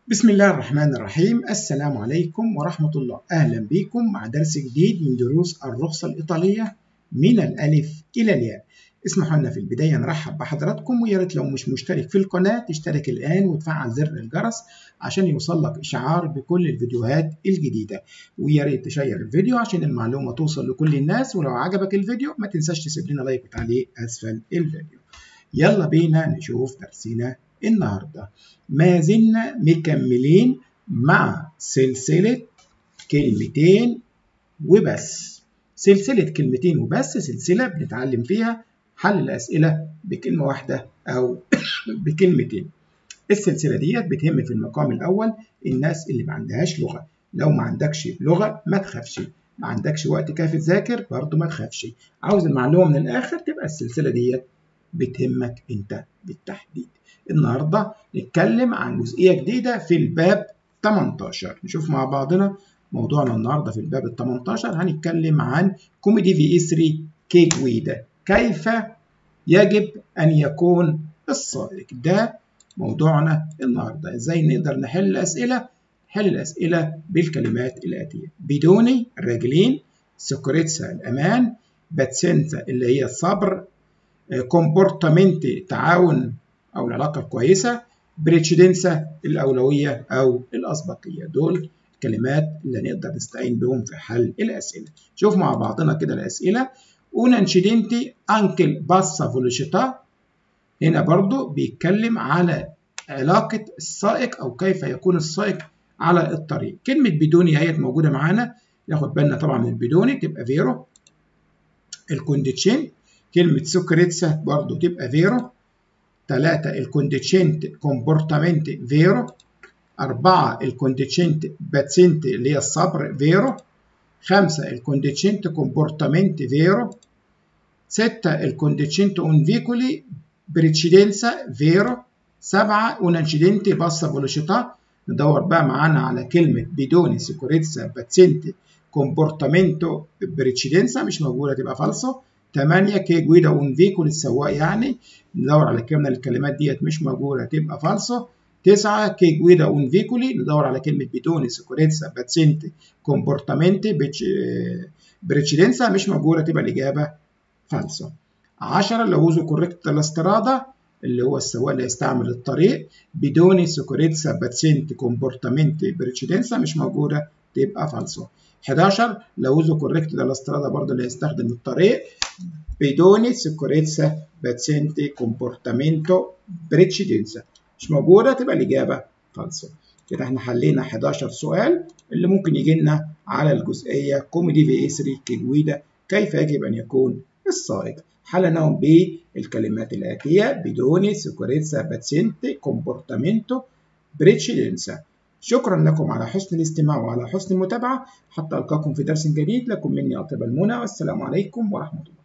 بسم الله الرحمن الرحيم السلام عليكم ورحمة الله أهلا بكم مع درس جديد من دروس الرخصة الإيطالية من الألف إلى الياء اسمحوا لنا في البداية نرحب بحضراتكم ويا ريت لو مش مشترك في القناة تشترك الآن وتفعل زر الجرس عشان يوصل لك إشعار بكل الفيديوهات الجديدة ويا ريت تشير الفيديو عشان المعلومة توصل لكل الناس ولو عجبك الفيديو ما تنساش تسيب لنا لايك وتعليق أسفل الفيديو يلا بينا نشوف درسنا النهارده ما زلنا مكملين مع سلسلة كلمتين وبس سلسلة كلمتين وبس سلسلة بنتعلم فيها حل الأسئلة بكلمة واحدة أو بكلمتين السلسلة ديت بتهم في المقام الأول الناس اللي ما عندهاش لغة لو ما عندكش لغة ما تخافش ما عندكش وقت كافي تذاكر برضه ما تخافش عاوز المعلومة من الآخر تبقى السلسلة ديت بتهمك أنت بالتحديد النهارده نتكلم عن جزئيه جديده في الباب 18 نشوف مع بعضنا موضوعنا النهارده في الباب ال 18 هنتكلم عن كوميدي في اسري كيك ويدا كيف يجب ان يكون السائق ده موضوعنا النهارده ازاي نقدر نحل اسئله حل الاسئله بالكلمات الاتيه بدوني الراجلين سكوريتسا الامان باتسنتا اللي هي الصبر كومبورتامنتي التعاون أو العلاقة الكويسة بريتشيدنسا الأولوية أو الأسبقية دول الكلمات اللي نقدر نستعين بهم في حل الأسئلة شوف مع بعضنا كده الأسئلة una incidente anche il bassa velocità هنا برضو بيتكلم على علاقة السائق أو كيف يكون السائق على الطريق كلمة بدوني اهيت موجودة معانا ناخد بالنا طبعا من البدوني تبقى فيرو الكونديتشين كلمة سكريتسا برضو تبقى فيرو ثلاثة الكونديتشنت كومبورتامنت فيرو أربعة الكونديتشنت باتسنت اللي هي الصبر فيرو خمسة الكونديتشنت كومبورتامنت فيرو ستة الكونديتشنت اون فيكولي بريتشيدنسا فيرو سبعة un incidente bassa velocità ندور بقى معانا على كلمة بدون سيكوريتسا باتسنت كومبورتامنتو بريتشيدنسا مش موجودة تبقى فالسو 8 كي جويدا اون فيكول السواق يعني ندور على كلمة الكلمات ديت مش موجودة تبقى فالسو 9 كي جويدا اون فيكولي ندور على كلمة بدون سيكوريتسا باتسنت كومبورتامنتي بريتشيدنسا مش موجودة تبقى الإجابة فالسو 10 لوزو كوريكت لاسترادا اللي هو السواق اللي هيستعمل الطريق بدون سيكوريتسا باتسنت كومبورتامنتي بريتشيدنسا مش موجودة تبقى فالسو 11 لوزو كوريكت لاسترادا برضه اللي هيستخدم الطريق بدون سيكوريتسا باتسنتي كومبورتامنتو بريتشيدنسا مش موجودة تبقى الإجابة فالسو كده احنا حلينا 11 سؤال اللي ممكن يجي لنا على الجزئية كوميدي في اسري كجويدا كيف يجب أن يكون السائق حلناهم بالكلمات الآتية بدون سيكوريتسا باتسنتي كومبورتامنتو بريتشيدنسا شكرا لكم على حسن الاستماع وعلى حسن المتابعة حتى ألقاكم في درس جديد لكم مني أطيب المنى والسلام عليكم ورحمة الله